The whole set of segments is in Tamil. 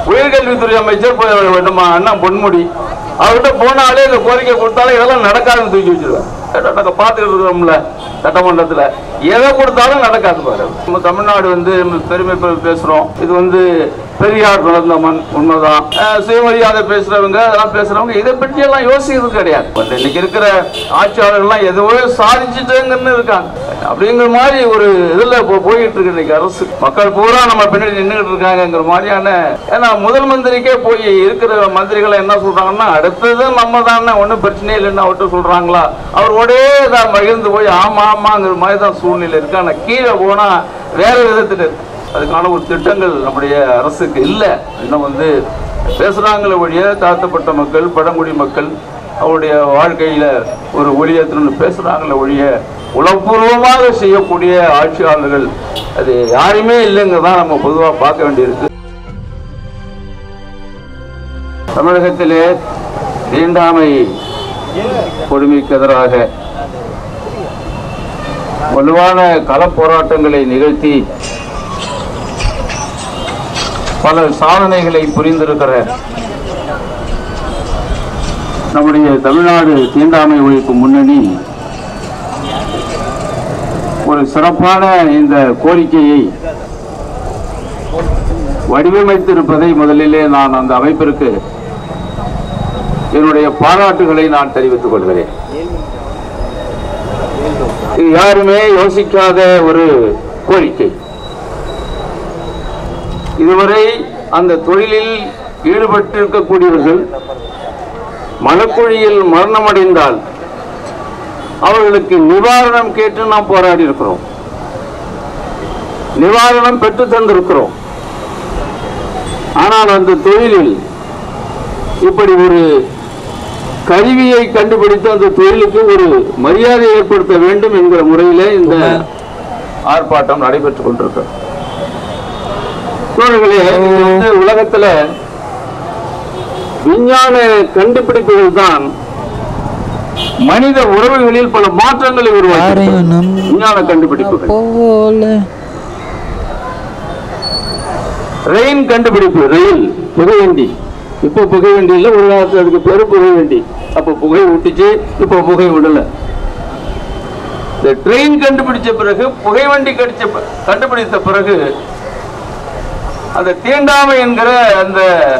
உயர்கல்வித்துறை அமைச்சர் போ- நம்ம அண்ணா பொன்முடி அவர்கிட்ட போனாலே இந்த கோரிக்கை கொடுத்தாலும் இதெல்லாம் நடக்காதுன்னு தூக்கி வச்சிருவாங்க நாங்க பார்த்துட்டு இருக்கிறோம்ல சட்டமன்றத்துல எதை கொடுத்தாலும் நடக்காது பாரு நம்ம தமிழ்நாடு வந்து நம்ம பெருமை பே- பேசுறோம் இது வந்து பெரியார் பிறந்த மண் உண்மைதான் அஹ் சுயமரியாதை பேசுறவங்க அதெல்லாம் பேசுறவங்க இதை பற்றி எல்லாம் யோசிக்கிறது கிடையாது வந்து இன்னைக்கு இருக்கிற ஆட்சியாளர்கள்லாம் எதுவோ சாதிச்சுட்டேங்கன்னு இருக்காங்க அப்படிங்கிற மாதிரி ஒரு இதுல இப்போ போயிட்டு இருக்கு இன்னைக்கு அரசு மக்கள் பூரா நம்ம பின்னாடி நின்றுட்டு இருக்காங்கங்கிற மாதிரியான ஏன்னா முதல் மந்திரிக்கே போய் இருக்கிற மந்திரிகளை என்ன சொல்றாங்கன்னா அடுத்தது நம்ம தானே ஒன்றும் பிரச்சனையே இல்லைன்னு அவர்கிட்ட சொல்றாங்களா அவர் ஒரே தான் மகிழ்ந்து போய் ஆமா ஆமாங்கிற மாதிரி தான் சூழ்நிலை இருக்கு ஆனா கீழே போனா வேற விதத்துல இருக்கு அதுக்கான ஒரு திட்டங்கள் நம்முடைய அரசுக்கு இல்லை இன்னும் வந்து பேசுறாங்களே ஒழிய தாழ்த்தப்பட்ட மக்கள் பழங்குடி மக்கள் அவருடைய வாழ்க்கையில ஒரு ஒளியேற்றணும்னு பேசுறாங்களே ஒழிய உளப்பூர்வமாக செய்யக்கூடிய ஆட்சியாளர்கள் அது யாருமே இல்லைங்கிறதான் நம்ம பொதுவாக பார்க்க வேண்டியிருக்கு தமிழகத்திலே தீண்டாமை கொடுமைக்கு எதிராக வலுவான களப் போராட்டங்களை நிகழ்த்தி பல சாதனைகளை புரிந்திருக்கிற நம்முடைய தமிழ்நாடு தீண்டாமை ஒழிப்பு முன்னணி ஒரு சிறப்பான இந்த கோரிக்கையை வடிவமைத்திருப்பதை முதலிலே நான் அந்த அமைப்பிற்கு என்னுடைய பாராட்டுகளை நான் தெரிவித்துக் கொள்கிறேன் இது யாருமே யோசிக்காத ஒரு கோரிக்கை இதுவரை அந்த தொழிலில் ஈடுபட்டிருக்கக்கூடியவர்கள் மனக்குழியில் மரணமடைந்தால் அவர்களுக்கு நிவாரணம் கேட்டு நாம் போராடி இருக்கிறோம் நிவாரணம் பெற்று தந்திருக்கிறோம் ஆனால் அந்த தொழிலில் இப்படி ஒரு கருவியை கண்டுபிடித்து அந்த தொழிலுக்கு ஒரு மரியாதை ஏற்படுத்த வேண்டும் என்கிற முறையிலே இந்த ஆர்ப்பாட்டம் நடைபெற்றுக் கொண்டிருக்கிறது தோழர்களே இது வந்து உலகத்துல விஞ்ஞான கண்டுபிடிப்புகள் தான் மனித உறவுகளில் பல மாற்றங்களை உருவாக்கி யாரையும் நம்ப விஞ்ஞான கண்டுபிடிப்புகள் போல ரெயின் கண்டுபிடிப்பு ரயில் புகைவண்டி இப்போ புகைவண்டி இல்ல ஒரு காலத்துல அதுக்கு பேரு புகைவண்டி அப்போ புகை விட்டுச்சு இப்போ புகை விடல இந்த ட்ரெயின் கண்டுபிடிச்ச பிறகு புகைவண்டி கடிச்ச ப- கண்டுபிடித்த பிறகு அந்த தீண்டாமை என்கிற அந்த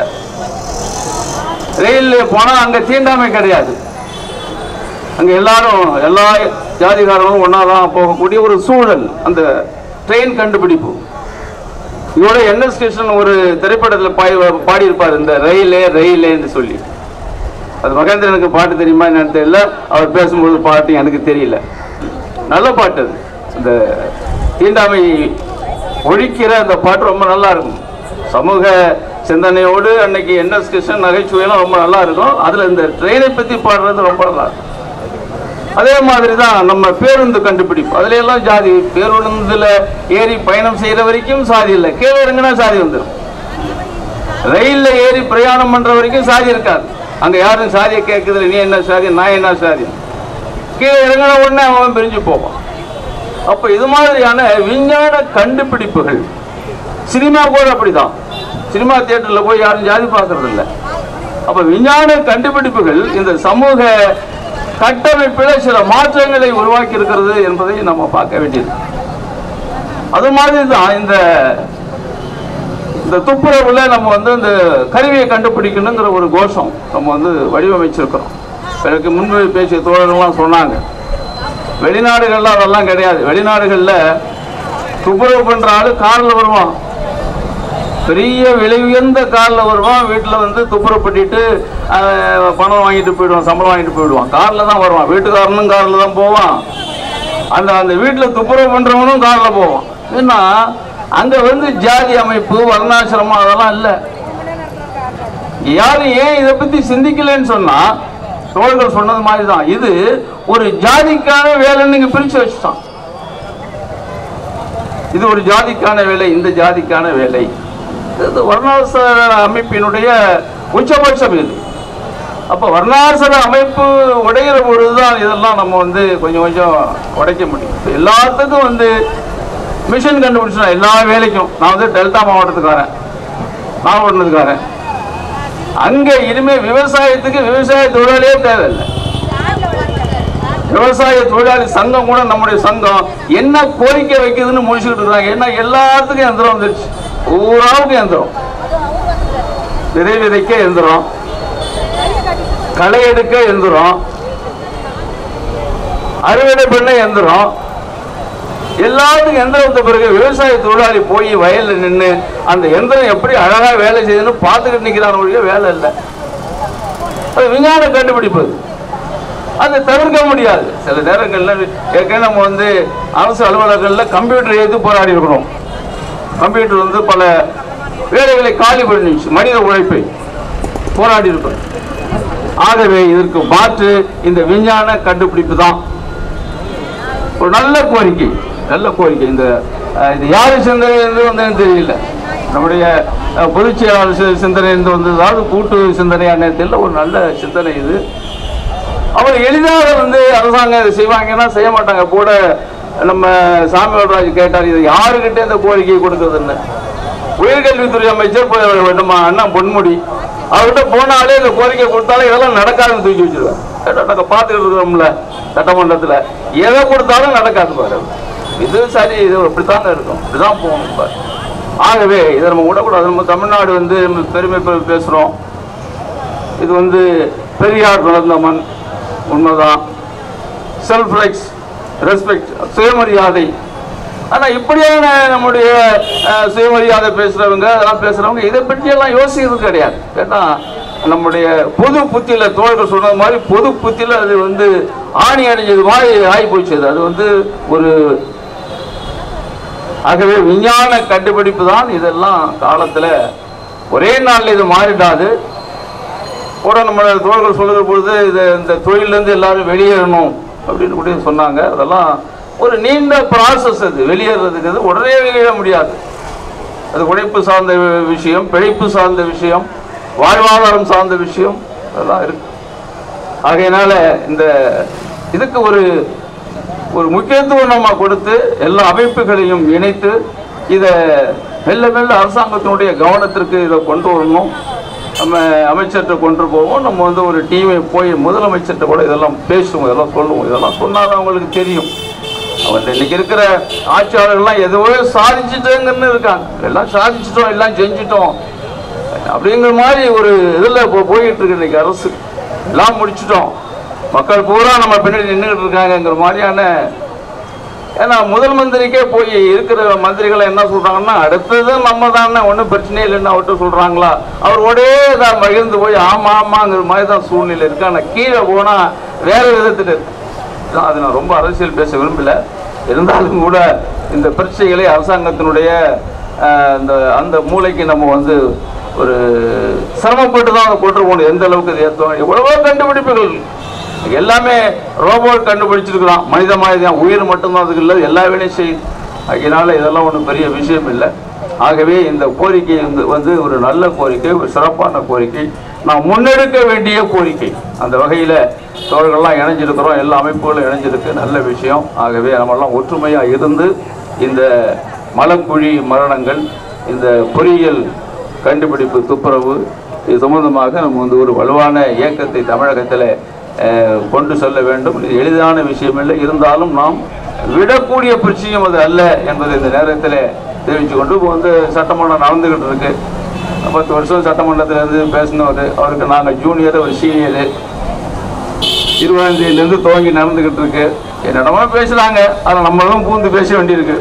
ரயில்ல போனா அங்க தீண்டாமை கிடையாது அங்க எல்லாரும் எல்லா ஜாதிகாரங்களும் ஒன்னாதான் போகக்கூடிய ஒரு சூழல் அந்த ட்ரெயின் கண்டுபிடிப்பு இதோட என்எஸ் கிருஷ்ணன் ஒரு திரைப்படத்தில் பாடி பாடியிருப்பார் இந்த ரயிலே ரயிலேன்னு சொல்லி அது மகேந்திரனுக்கு பாட்டு தெரியுமா என்னன்னு தெரியல அவர் பேசும்போது பாட்டு எனக்கு தெரியல நல்ல பாட்டு அது அந்த தீண்டாமை ஒழிக்கிற அந்த பாட்டு ரொம்ப நல்லா இருக்கும் சமூக சிந்தனையோடு அன்னைக்கு என்எஸ் கிருஷ்ணன் நகைச்சுவையெல்லாம் ரொம்ப நல்லா இருக்கும் அதில் இந்த ட்ரெயினை பற்றி பாடுறது ரொம்ப நல்லா இருக்கும் அதே மாதிரி தான் நம்ம பேருந்து கண்டுபிடிப்பு அதுல எல்லாம் ஜாதி பேருந்துல ஏறி பயணம் செய்யற வரைக்கும் சாதி இல்லை கீழே இறங்கினா சாதி வந்துடும் ரயில்ல ஏறி பிரயாணம் பண்ற வரைக்கும் சாதி இருக்காது அங்க யாரும் சாதியை கேட்குது நீ என்ன சாதி நான் என்ன சாதி கீழே இறங்கின உடனே அவன் பிரிஞ்சு போவான் அப்ப இது மாதிரியான விஞ்ஞான கண்டுபிடிப்புகள் சினிமா கூட அப்படிதான் சினிமா தியேட்டர்ல போய் யாரும் ஜாதி பார்க்கறது இல்லை அப்ப விஞ்ஞான கண்டுபிடிப்புகள் இந்த சமூக கட்டமைப்பில் சில மாற்றங்களை உருவாக்கி இருக்கிறது என்பதை நம்ம பார்க்க வேண்டியது அது மாதிரி தான் இந்த இந்த துப்புரவுல நம்ம வந்து இந்த கருவியை கண்டுபிடிக்கணுங்கிற ஒரு கோஷம் நம்ம வந்து வடிவமைச்சிருக்கிறோம் எனக்கு முன்பு பேசிய தோழர்கள்லாம் சொன்னாங்க வெளிநாடுகள்ல அதெல்லாம் கிடையாது வெளிநாடுகள்ல துப்புரவு பண்ற ஆளு கார்ல வருவான் பெரிய விலை உயர்ந்த காரில் வருவான் வீட்டில் வந்து துப்புரவு பண்ணிட்டு அஹ், பணம் வாங்கிட்டு போயிடுவான் சம்பளம் வாங்கிட்டு போயிடுவான் காரில் தான் வருவான் வீட்டுக்காரனும் காரில் தான் போவான் அந்த அந்த வீட்டில் துப்புரவு பண்ணுறவனும் காரில் போவான் ஏன்னா அங்கே வந்து ஜாதி அமைப்பு வர்ணாசிரமம் அதெல்லாம் இல்லை யாரும் ஏன் இதை பற்றி சிந்திக்கலைன்னு சொன்னா தோழர்கள் சொன்னது மாதிரி தான் இது ஒரு ஜாதிக்கான வேலைன்னு இங்கே பிரித்து வச்சுட்டான் இது ஒரு ஜாதிக்கான வேலை இந்த ஜாதிக்கான வேலை இது வர்ணாசிர அமைப்பினுடைய உச்சபட்சம் இது அப்போ வர்ணாசிர அமைப்பு உடைகிற பொழுதுதான் இதெல்லாம் நம்ம வந்து கொஞ்சம் கொஞ்சம் உடைக்க முடியும் இப்ப எல்லாத்துக்கும் வந்து மிஷின் கண்டுபிடிச்சோம் எல்லா வேலைக்கும் நான் வந்து டெல்டா மாவட்டத்துக்காரன் நாகப்பட்டினத்துக்காரன் அங்க இனிமே விவசாயத்துக்கு விவசாய தொழிலாளியே தேவையில்லை விவசாய தொழிலாளி சங்கம் கூட நம்முடைய சங்கம் என்ன கோரிக்கை வைக்குதுன்னு முடிச்சுக்கிட்டு இருக்காங்க ஏன்னா எல்லாத்துக்கும் எந்திரம் வந்துருச்சு ஊராவுக்கும் எந்திரம் விதை விதைக்க எந்திரம் களை எடுக்க எந்திரம் அறுவடை பண்ண எந்திரம் எல்லாத்துக்கும் எந்திரம் வந்த பிறகு விவசாய தொழிலாளி போய் வயல்ல நின்று அந்த எந்திரம் எப்படி அழகா வேலை செய்யுதுன்னு பார்த்துக்கிட்டு நிக்கிறான் ஒழிய வேலை இல்லை அது விஞ்ஞான கண்டுபிடிப்பு அது. அதை தவிர்க்க முடியாது சில நேரங்கள்ல ஏற்கனவே நம்ம வந்து அரசு அலுவலகங்கள்ல கம்ப்யூட்டர் ஏற்று போராடி இருக்கிறோம் கம்ப்யூட்டர் வந்து பல வேலைகளை காலி பண்ணிச்சு மனித உழைப்பை போராடி இருக்கிறோம் ஆகவே இதற்கு மாற்று இந்த விஞ்ஞான கண்டுபிடிப்பு தான் ஒரு நல்ல கோரிக்கை நல்ல கோரிக்கை இந்த அஹ், இது யாரு சிந்தனை இருந்து வந்ததுன்னு தெரியல நம்முடைய அஹ், பொதுச் செயலாளர் சி- சிந்தனை இருந்து வந்தது அதாவது கூட்டு சிந்தனையான தெரியல ஒரு நல்ல சிந்தனை இது அவர் எளிதாக வந்து அரசாங்கம் இதை செய்வாங்கன்னா செய்ய மாட்டாங்க கூட நம்ம சாமி வரராஜ் கேட்டார் இது யாருக்கிட்ட இந்த கோரிக்கையை கொடுக்குறதுன்னு உயர்கல்வித்துறை அமைச்சர் போய் நம்ம அண்ணா பொன்முடி அவர்கிட்ட போனாலே இந்த கோரிக்கை கொடுத்தாலும் இதெல்லாம் நடக்காதுன்னு தூக்கி வச்சிருவார் கேட்டா நாங்கள் பார்த்துக்கிட்டு இருக்கிறோம்ல சட்டமன்றத்தில் எதை கொடுத்தாலும் நடக்காது பாரு இது சரி இது இப்படித்தாங்க இருக்கும் இப்படிதான் போகணும் பாரு ஆகவே இதை நம்ம விடக்கூடாது நம்ம தமிழ்நாடு வந்து நம்ம பெருமை பே- பேசுறோம் இது வந்து பெரியார் பிறந்த மண் உண்மைதான் செல்ஃப் ரைட்ஸ் ரெஸ்பெக்ட் சுயமரியாதை ஆனா இப்படியான நம்முடைய அஹ், சுயமரியாதை பேசுறவங்க அதெல்லாம் பேசுறவங்க இதை பற்றி எல்லாம் யோசிக்கிறது கிடையாது கேட்டா நம்முடைய பொது புத்தியில தோழர்கள் சொன்னது மாதிரி பொது புத்தியில அது வந்து ஆணி அடைஞ்சது மாதிரி ஆகி போச்சு அது. அது வந்து ஒரு ஆகவே விஞ்ஞான கண்டுபிடிப்பு தான் இதெல்லாம் காலத்துல ஒரே நாள்ல இது மாறிடாது கூட நம்ம தோழர்கள் சொல்லுற பொழுது இது இந்த தொழிலிருந்து எல்லாரும் வெளியேறணும் அப்படின்னு கூட சொன்னாங்க அதெல்லாம் ஒரு நீண்ட ப்ராசஸ் அது வெளியேறதுக்கு அது உடனே வெளியேற முடியாது அது உழைப்பு சார்ந்த வி- விஷயம் பிழைப்பு சார்ந்த விஷயம் வாழ்வாதாரம் சார்ந்த விஷயம் அதெல்லாம் இருக்கு ஆகையினால இந்த இதுக்கு ஒரு ஒரு முக்கியத்துவம் நம்ம கொடுத்து எல்லா அமைப்புகளையும் இணைத்து இதை மெல்ல மெல்ல அரசாங்கத்தினுடைய கவனத்திற்கு இதை கொண்டு வரணும் நம்ம அமைச்சர்கிட்ட கொண்டு போவோம் நம்ம வந்து ஒரு டீமை போய் முதலமைச்சர்கிட்ட கூட இதெல்லாம் பேசுவோம் இதெல்லாம் சொல்லுவோம் இதெல்லாம் சொன்னாதான் அவங்களுக்கு தெரியும் அவங்க இன்னைக்கு இருக்கிற ஆட்சியாளர்கள்லாம் எதுவோ சாதிச்சுட்டேங்கன்னு இருக்காங்க எல்லாம் சாதிச்சிட்டோம் எல்லாம் செஞ்சிட்டோம் அப்படிங்கிற மாதிரி ஒரு இதில் இப்போ போயிட்டு இருக்கு இன்னைக்கு அரசு எல்லாம் முடிச்சிட்டோம் மக்கள் பூரா நம்ம பின்னாடி நின்றுட்டு இருக்காங்கங்கிற மாதிரியான ஏன்னா முதல் மந்திரிக்கே போய் இருக்கிற மந்திரிகளை என்ன சொல்றாங்கன்னா அடுத்தது நம்ம தானே ஒன்றும் பிரச்சனையே இல்லைன்னு அவர்கிட்ட சொல்றாங்களா அவர் ஒரே தான் மகிழ்ந்து போய் ஆமா ஆமாங்கிற மாதிரி தான் சூழ்நிலை இருக்கு ஆனால் கீழே போனா வேற விதத்தில் இருக்கு தான் அது நான் ரொம்ப அரசியல் பேச விரும்பல இருந்தாலும் கூட இந்த பிரச்சனைகளை அரசாங்கத்தினுடைய அஹ், இந்த அந்த மூளைக்கு நம்ம வந்து ஒரு சிரமப்பட்டு தான் அதை கொண்டு போகணும் எந்த அளவுக்கு இது ஏற்றோம் எவ்வளவோ கண்டுபிடிப்புகள் எல்லாமே ரோபோட் கண்டுபிடிச்சிருக்கிறான் மனித மாதிரி உயிர் மட்டும்தான் அதுக்கு இல்லை எல்லா வேலையும் செய்யுது அதனால இதெல்லாம் ஒன்றும் பெரிய விஷயம் இல்லை ஆகவே இந்த கோரிக்கை வந்து வந்து ஒரு நல்ல கோரிக்கை ஒரு சிறப்பான கோரிக்கை நாம் முன்னெடுக்க வேண்டிய கோரிக்கை அந்த வகையில் தோழர்கள்லாம் இணைஞ்சிருக்கிறோம் எல்லா அமைப்புகளும் இணைஞ்சிருக்கு நல்ல விஷயம் ஆகவே நம்மெல்லாம் ஒற்றுமையாக இருந்து இந்த மலக்குழி மரணங்கள் இந்த பொறியியல் கண்டுபிடிப்பு துப்புரவு இது சம்பந்தமாக நம்ம வந்து ஒரு வலுவான இயக்கத்தை தமிழகத்தில் அஹ், கொண்டு செல்ல வேண்டும் இது எளிதான விஷயம் இல்லை இருந்தாலும் நாம் விடக்கூடிய பிரச்சனையும் அது அல்ல என்பதை இந்த நேரத்தில் தெரிவித்து கொண்டு இப்போ வந்து சட்டமன்றம் நடந்துகிட்டு இருக்கு பத்து வருஷம் சட்டமன்றத்தில் இருந்து பேசினவர் அவருக்கு நாங்கள் ஜூனியர் ஒரு சீனியரு இருபதாம் தேதியிலேருந்து துவங்கி நடந்துகிட்டு இருக்கு என்னிடமா பேசுகிறாங்க அதை நம்மளும் பூந்து பேச வேண்டியிருக்கு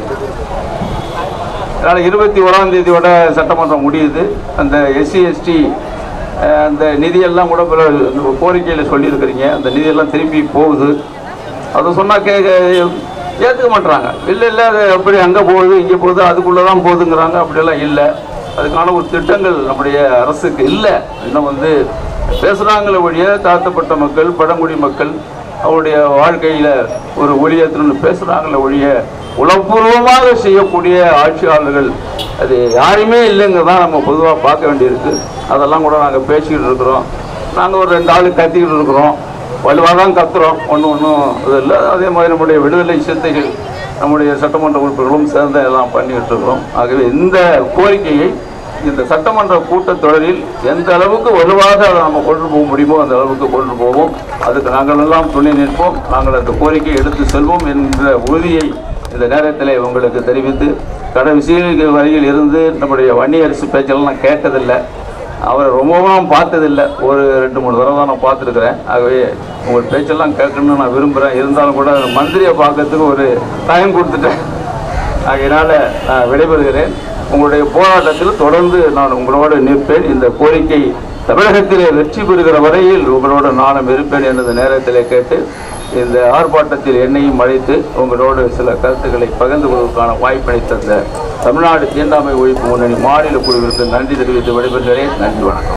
அதனால் இருபத்தி ஓராம் தேதியோட சட்டமன்றம் முடியுது அந்த எஸ்சி எஸ்டி அந்த நிதியெல்லாம் கூட பிற கோரிக்கையில் சொல்லியிருக்கிறீங்க அந்த நிதியெல்லாம் திருப்பி போகுது அதை சொன்னால் கே ஏற்றுக்க மாட்றாங்க இல்லை இல்லை அது அப்படி அங்கே போகுது இங்கே போகுது அதுக்குள்ளே தான் போகுதுங்கிறாங்க அப்படியெல்லாம் இல்லை அதுக்கான ஒரு திட்டங்கள் நம்முடைய அரசுக்கு இல்லை இன்னும் வந்து பேசுகிறாங்களே ஒழிய தாழ்த்தப்பட்ட மக்கள் பழங்குடி மக்கள் அவருடைய வாழ்க்கையில் ஒரு ஒளியேற்றணும்னு பேசுகிறாங்களே ஒழிய உளப்பூர்வமாக செய்யக்கூடிய ஆட்சியாளர்கள் அது யாருமே இல்லைங்க தான் நம்ம பொதுவாக பார்க்க வேண்டியிருக்கு அதெல்லாம் கூட நாங்கள் பேசிக்கிட்டு இருக்கிறோம் நாங்கள் ஒரு ரெண்டு ஆள் கத்திக்கிட்டு இருக்கிறோம் வலுவாக தான் கத்துறோம் ஒன்றும் ஒன்றும் இது இல்லை அதே மாதிரி நம்முடைய விடுதலை சிறுத்தைகள் நம்முடைய சட்டமன்ற உறுப்பினர்களும் சேர்ந்து எல்லாம் பண்ணிக்கிட்டு இருக்கிறோம் ஆகவே இந்த கோரிக்கையை இந்த சட்டமன்ற கூட்டத்தொடரில் எந்த அளவுக்கு வலுவாக அதை நம்ம கொண்டு போக முடியுமோ அந்த அளவுக்கு கொண்டு போவோம் அதுக்கு நாங்கள் எல்லாம் துணை நிற்போம் நாங்கள் அந்த கோரிக்கையை எடுத்து செல்வோம் என்ற உறுதியை இந்த நேரத்தில் உங்களுக்கு தெரிவித்து கடைசி வரையில் இருந்து நம்முடைய வன்னியரசு பேச்செல்லாம் நான் கேட்டதில்லை அவரை ரொம்பவும் பார்த்ததில்லை ஒரு ரெண்டு மூணு தடவை தான் நான் பார்த்துருக்குறேன் ஆகவே உங்கள் பேச்செல்லாம் கேட்கணும்னு நான் விரும்புகிறேன் இருந்தாலும் கூட மந்திரியை பார்க்கறதுக்கு ஒரு டைம் கொடுத்துட்டேன் ஆகையினால நான் விடைபெறுகிறேன் உங்களுடைய போராட்டத்தில் தொடர்ந்து நான் உங்களோடு நிற்பேன் இந்த கோரிக்கை தமிழகத்திலே வெற்றி பெறுகிற வரையில் உங்களோடு நானும் இருப்பேன் எனது நேரத்திலே கேட்டு இந்த ஆர்ப்பாட்டத்தில் என்னையும் அழைத்து உங்களோடு சில கருத்துக்களை பகிர்ந்து கொள்வதற்கான வாய்ப்பினை தந்த தமிழ்நாடு தீண்டாமை ஒழிப்பு முன்னணி மாநில குழுவிற்கு நன்றி தெரிவித்து விடைபெறுகிறேன் நன்றி வணக்கம்